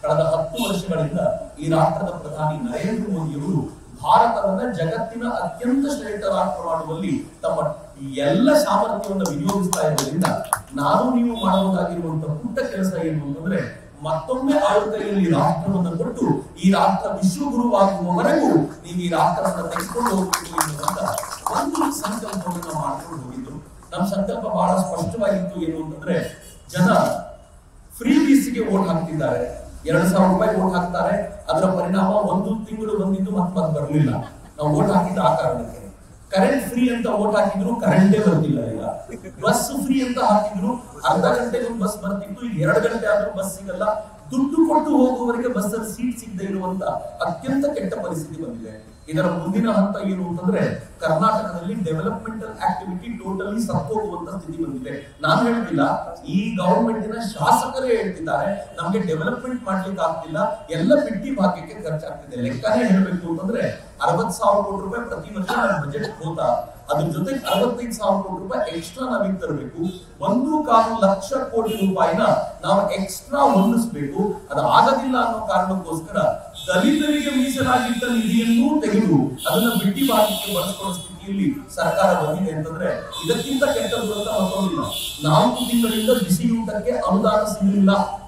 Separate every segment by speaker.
Speaker 1: ಕಳೆದ ಹತ್ತು ವರ್ಷಗಳಿಂದ ಈ ರಾಷ್ಟ್ರದ ಪ್ರಧಾನಿ ನರೇಂದ್ರ ಮೋದಿಯವರು ಭಾರತವನ್ನ ಜಗತ್ತಿನ ಅತ್ಯಂತ ಶ್ರೇಷ್ಠ ರಾಷ್ಟ್ರ ಮಾಡುವಲ್ಲಿ ತಮ್ಮ ಎಲ್ಲ ಸಾಮರ್ಥ್ಯವನ್ನು ವಿನಿಯೋಗಿಸ್ತಾ ಇರೋದ್ರಿಂದ ನಾನು ನೀವು ಮಾಡಬಹುದಾಗಿರುವಂತಹ ಪುಟ್ಟ ಕೆಲಸ ಏನು ಅಂತಂದ್ರೆ ಮತ್ತೊಮ್ಮೆ ಆಳು ಕೈಯಲ್ಲಿ ರಾಷ್ಟ್ರವನ್ನು ಕೊಟ್ಟು ಈ ರಾಷ್ಟ್ರ ವಿಶ್ವಗುರುವಾಗುವವರೆಗೂ ನೀವು ಈ ರಾಷ್ಟ್ರವನ್ನು ತೆಗೆದುಕೊಂಡು ಹೋಗ್ಬೇಕು ಎನ್ನುವಂತ ಒಂದು ಸಂಕಲ್ಪವನ್ನು ನಾವು ಮಾಡ್ಕೊಂಡು ಹೋಗಿದ್ದು ನಮ್ಮ ಸಂಕಲ್ಪ ಬಹಳ ಸ್ಪಷ್ಟವಾಗಿತ್ತು ಏನು ಅಂತಂದ್ರೆ ಜನ ಫ್ರೀ ಬೀಸಿಗೆ ಓಟ್ ಹಾಕ್ತಿದ್ದಾರೆ ಎರಡು ಸಾವಿರ ರೂಪಾಯಿ ಓಟ್ ಹಾಕ್ತಾರೆ ಅದರ ಪರಿಣಾಮ ಒಂದು ತಿಂಗಳು ಬಂದಿದ್ದು ಮತ್ತೆ ಮತ್ತೆ ಬರಲಿಲ್ಲ ನಾವು ಓಟ್ ಹಾಕಿದ್ದು ಆ ಕಾರಣಕ್ಕೆ ಕರೆಂಟ್ ಫ್ರೀ ಅಂತ ಓಟ್ ಹಾಕಿದ್ರು ಕರೆಂಟೇ ಬರ್ತಿಲ್ಲ ಈಗ ಬಸ್ ಫ್ರೀ ಅಂತ ಹಾಕಿದ್ರು ಅರ್ಧ ಗಂಟೆಗೆ ಒಂದು ಬಸ್ ಬರ್ತಿತ್ತು ಈಗ ಎರಡು ಗಂಟೆ ಆದ್ರೂ ಬಸ್ ಸಿಗಲ್ಲ ದುಡ್ಡು ಕೊಟ್ಟು ಹೋಗುವವರೆಗೆ ಬಸ್ ಅಲ್ಲಿ ಸೀಟ್ ಸಿಗದೆ ಇರುವಂತ ಅತ್ಯಂತ ಕೆಟ್ಟ ಪರಿಸ್ಥಿತಿ ಬಂದಿದೆ ಇದರ ಮುಂದಿನ ಹಂತ ಏನು ಅಂತಂದ್ರೆ ಕರ್ನಾಟಕದಲ್ಲಿ ಡೆವಲಪ್ಮೆಂಟಲ್ ಆಕ್ಟಿವಿಟಿ ಟೋಟಲಿ ಸತ್ತೋಗುವಂತ ಸ್ಥಿತಿ ಬಂದಿದೆ ನಾನು ಹೇಳುದಿಲ್ಲ ಈ ಗವರ್ಮೆಂಟಿನ ಶಾಸಕರೇ ಹೇಳ್ತಿದ್ದಾರೆ ನಮ್ಗೆ ಡೆವಲಪ್ಮೆಂಟ್ ಮಾಡ್ಲಿಕ್ಕೆ ಆಗ್ತಿಲ್ಲ ಎಲ್ಲ ಬಿಟ್ಟಿ ಭಾಗ್ಯಕ್ಕೆ ಖರ್ಚಾಗ್ತಿದೆ ಲೆಕ್ಕನೇ ಹೇಳ್ಬೇಕು ಅಂತಂದ್ರೆ ಅರವತ್ ಸಾವಿರ ಕೋಟಿ ರೂಪಾಯಿ ಪ್ರತಿ ವರ್ಷ ಬಜೆಟ್ ಹೋತಾ ಅದ್ರ ಜೊತೆಗೆ ಅರವತ್ತೈದು ಸಾವಿರ ಕೋಟಿ ರೂಪಾಯಿ ಎಕ್ಸ್ಟ್ರಾ ನಾವೀಗ ತರಬೇಕು ಒಂದು ಕಾಲು ಲಕ್ಷ ಕೋಟಿ ರೂಪಾಯಿನ ನಾವು ಎಕ್ಸ್ಟ್ರಾ ಹೊಂದಿಸ್ಬೇಕು ಅದು ಆಗೋದಿಲ್ಲ ಅನ್ನೋ ಕಾರಣಕ್ಕೋಸ್ಕರ ದಲಿತರಿಗೆ ಮೀಸಲಾಗಿದ್ದ ನಿಧಿಯನ್ನೂ ತೆಗೆದು ಅದನ್ನ ಬಿಟ್ಟಿ ಭಾಗಕ್ಕೆ ಬಳಸ್ಕೊಳ್ಳೋ ಸ್ಥಿತಿಯಲ್ಲಿ ಸರ್ಕಾರ ಬಂದಿದೆ ಅಂತಂದ್ರೆ ಇದಕ್ಕಿಂತ ಕೆಟ್ಟದ್ದು ಅಂತ ಮತ್ತೊಂದಿಲ್ಲ ನಾಲ್ಕು ತಿಂಗಳಿಂದ ಬಿಸಿಯೂಟಕ್ಕೆ ಅನುದಾನ ಸಿಗಲಿಲ್ಲ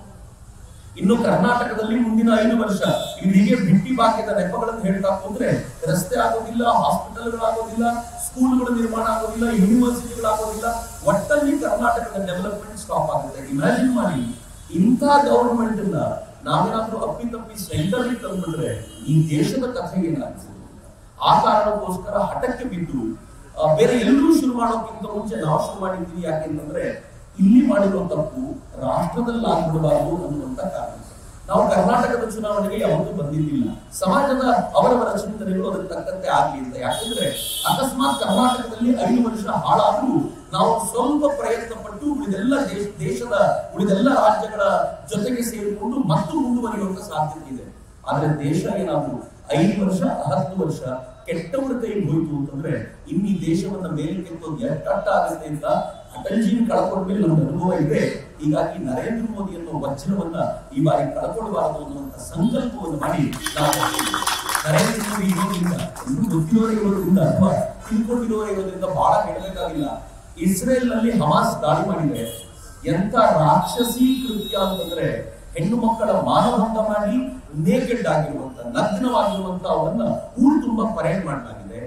Speaker 1: ಇನ್ನು ಕರ್ನಾಟಕದಲ್ಲಿ ಮುಂದಿನ ಐದು ವರ್ಷ ಹೀಗೆ ಬಿಟ್ಟಿ ಭಾಗ್ಯದ ನೆಪಗಳನ್ನು ಹೇಳ್ತಾ ಹೋದ್ರೆ ರಸ್ತೆ ಆಗೋದಿಲ್ಲ ಹಾಸ್ಪಿಟಲ್ಗಳಾಗೋದಿಲ್ಲ ಸ್ಕೂಲ್ಗಳ ನಿರ್ಮಾಣ ಆಗೋದಿಲ್ಲ ಯೂನಿವರ್ಸಿಟಿಗಳಾಗೋದಿಲ್ಲ ಒಟ್ಟಲ್ಲಿ ಕರ್ನಾಟಕದ ಡೆವಲಪ್ಮೆಂಟ್ ಸ್ಟಾಪ್ ಆಗುತ್ತೆ ಇಮ್ಯಾಜಿನ್ ಮಾಡಿ ಇಂಥ ಗವರ್ಮೆಂಟ್ ಅನ್ನ ನಾವೇನಾದ್ರೂ ಅಪ್ಪಿತಪ್ಪಿ ಸೆಂಟರ್ ತಂದ್ಬಿಟ್ರೆ ಈ ದೇಶದ ಕಥೆ ಏನಾಗ್ತದೆ ಆ ಕಾರಣಕ್ಕೋಸ್ಕರ ಹಠಕ್ಕೆ ಬಿದ್ದು ಆ, ಬೇರೆ ಎಲ್ಲರೂ ಶುರು ಮಾಡೋಕ್ಕಿಂತ ಮುಂಚೆ ನಾವು ಶುರು ಮಾಡಿದ್ದೀವಿ ಯಾಕೆಂತಂದ್ರೆ ಇಲ್ಲಿ ಮಾಡಿರೋ ತಪ್ಪು ರಾಷ್ಟ್ರದಲ್ಲಿ ಆಗ್ಬಿಡಬಾರದು ಅನ್ನುವಂತ ಕಾರಣ ನಾವು ಕರ್ನಾಟಕದ ಚುನಾವಣೆಗೆ ಯಾವತ್ತೂ ಬಂದಿರಲಿಲ್ಲ ಸಮಾಜದ ಅವರವರ ಚಿಂತನೆಗಳು ಅದಕ್ಕೆ ತಕ್ಕಂತೆ ಆಗ್ಲಿ ಅಂತ ಯಾಕಂದ್ರೆ ಅಕಸ್ಮಾತ್ ಕರ್ನಾಟಕದಲ್ಲಿ ಐದು ವರ್ಷ ಹಾಳಾದ್ರೂ ನಾವು ಸ್ವಲ್ಪ ಪ್ರಯತ್ನ ಪಟ್ಟು ಉಳಿದೆಲ್ಲ ದೇಶ ದೇಶದ ಉಳಿದೆಲ್ಲ ರಾಜ್ಯಗಳ ಜೊತೆಗೆ ಸೇರಿಕೊಂಡು ಮತ್ತು ಮುಂದುವರಿಯುವಂತ ಸಾಧ್ಯತೆ ಇದೆ ಆದ್ರೆ ದೇಶ ಏನಾದ್ರು ಐದು ವರ್ಷ ಹತ್ತು ವರ್ಷ ಕೆಟ್ಟವರ ಕೈಗೆ ಹೋಯ್ತು ಅಂತಂದ್ರೆ ಇನ್ನು ಈ ದೇಶವನ್ನ ಮೇಲೆ ಕೆತ್ತೋದು ಎಷ್ಟಟ್ಟ ಆಗುತ್ತೆ ಅಂತ ಅಟಲ್ಜಿನ ಕಳ್ಕೊಂಡ್ಮೇಲೆ ನಮ್ಗೆ ಅನುಭವ ಇದೆ ಹೀಗಾಗಿ ನರೇಂದ್ರ ಮೋದಿ ಅನ್ನೋ ವಚನವನ್ನ ಈ ಬಾರಿ ಕಳ್ಕೊಳ್ಬಾರದು ಅನ್ನುವಂತ ಸಂಕಲ್ಪವನ್ನು ಮಾಡಿ ನಾವು ಮಾಡಿದ್ದೀವಿ. ನರೇಂದ್ರ ಮೋದಿ ಇರೋದ್ರಿಂದ ಇನ್ನು ಗೊತ್ತಿರೋರೇ ಇರೋದ್ರಿಂದ ಅಥವಾ ತಿಳ್ಕೊಂಡಿರೋರೇ ಇರೋದ್ರಿಂದ ಬಹಳ ಹೇಳಬೇಕಾಗಿಲ್ಲ ಇಸ್ರೇಲ್ ನಲ್ಲಿ ಹಮಾಸ್ ದಾಳಿ ಮಾಡಿದೆ ಎಂತ ರಾಕ್ಷಸಿ ಕೃತ್ಯ ಅಂತಂದ್ರೆ ಹೆಣ್ಣು ಮಕ್ಕಳ ಮಾನಭಂಗ ಮಾಡಿ ನೇಕೆಡ್ ಆಗಿರುವಂತ ನಗ್ನವಾಗಿರುವಂತ ಅವರನ್ನ ಊರು ತುಂಬಾ ಪರೇಡ್ ಮಾಡಲಾಗಿದೆ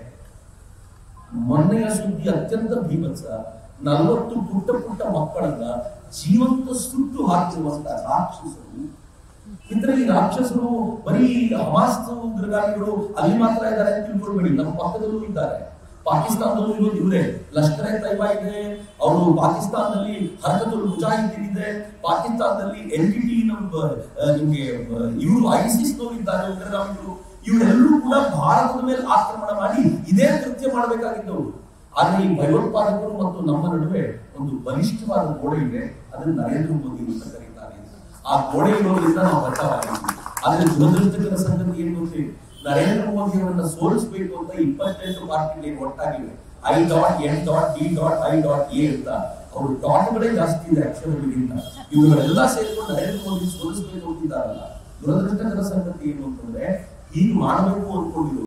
Speaker 1: ಮೊನ್ನೆಯ ಸುದ್ದಿ ಅತ್ಯಂತ ಭೀಭತ್ಸ ನಲವತ್ತು ಪುಟ್ಟ ಪುಟ್ಟ ಮಕ್ಕಳನ್ನ ಜೀವಂತ ಸುಟ್ಟು ಹಾಕಿರುವಂತ ರಾಕ್ಷಸರು ಇದರಲ್ಲಿ ರಾಕ್ಷಸರು ಬರೀ ಹಮಾಸ್ ಉಗ್ರಗಾಮಿಗಳು ಅಲ್ಲಿ ಮಾತ್ರ ಇದ್ದಾರೆ ಅಂತ ತಿಳ್ಕೊಳ್ಬೇಡಿ ನಮ್ಮ ಪಕ್ಕದಲ್ಲೂ ಇದ್ದಾರೆ ಪಾಕಿಸ್ತಾನದಲ್ಲೂ ಇರೋದು ಇವರೇ ಲಷ್ಕರ್ ಎ ತೈಬಾ ಇದೆ ಅವರು ಪಾಕಿಸ್ತಾನದಲ್ಲಿ ಹರಕತುಲ್ ಮುಜಾಹಿದ್ದೀನ್ ಇದೆ ಪಾಕಿಸ್ತಾನದಲ್ಲಿ ಎನ್ ಟಿ ಟಿ ನಿಮ್ಗೆ ಇವರು ಐಸಿಸ್ ಇದ್ದಾರೆ ಉಗ್ರಗಾಮಿಗಳು ಇವರೆಲ್ಲರೂ ಕೂಡ ಭಾರತದ ಮೇಲೆ ಆಕ್ರಮಣ ಮಾಡಿ ಇದೇ ಕೃತ್ಯ ಮಾಡಬೇಕಾಗಿದ್ದವರು ಆದ್ರೆ ಈ ಭಯೋತ್ಪಾದಕರು ಮತ್ತು ನಮ್ಮ ನಡುವೆ ಒಂದು ಬಲಿಷ್ಠವಾದ ಗೋಡೆ ಇದೆ ಅದನ್ನು ನರೇಂದ್ರ ಮೋದಿ ಅಂತ ಕರೀತಾರೆ ಆ ಗೋಡೆ ಇರೋದ್ರಿಂದ ನಾವು ಬಚಾವಾಗಿದ್ದೀವಿ ಆದ್ರೆ ದುರದೃಷ್ಟಕರ ಸಂಗತಿ ಏನು ಗೊತ್ತೇ ನರೇಂದ್ರ ಮೋದಿ ಅವರನ್ನ ಸೋಲಿಸಬೇಕು ಅಂತ ಇಪ್ಪತ್ತೆಂಟು ಪಾರ್ಟಿಗಳು ಒಟ್ಟಾಗಿವೆ I dot N dot D dot I dot A ಅಂತ ಅವರು ಡಾಟ್ಗಳೇ ಜಾಸ್ತಿ ಇದೆ ಅಕ್ಷರಗಳಿಗಿಂತ ಇವುಗಳೆಲ್ಲ ಸೇರ್ಕೊಂಡು ನರೇಂದ್ರ ಮೋದಿ ಸೋಲಿಸಬೇಕು ಅಂತಿದ್ದಾರಲ್ಲ ದುರದೃಷ್ಟಕರ ಸಂಗತಿ ಏನು ಅಂತಂದ್ರೆ ಹೀಗೆ ಮಾಡಬೇಕು ಅನ್ಕೊಂಡಿದ್ರು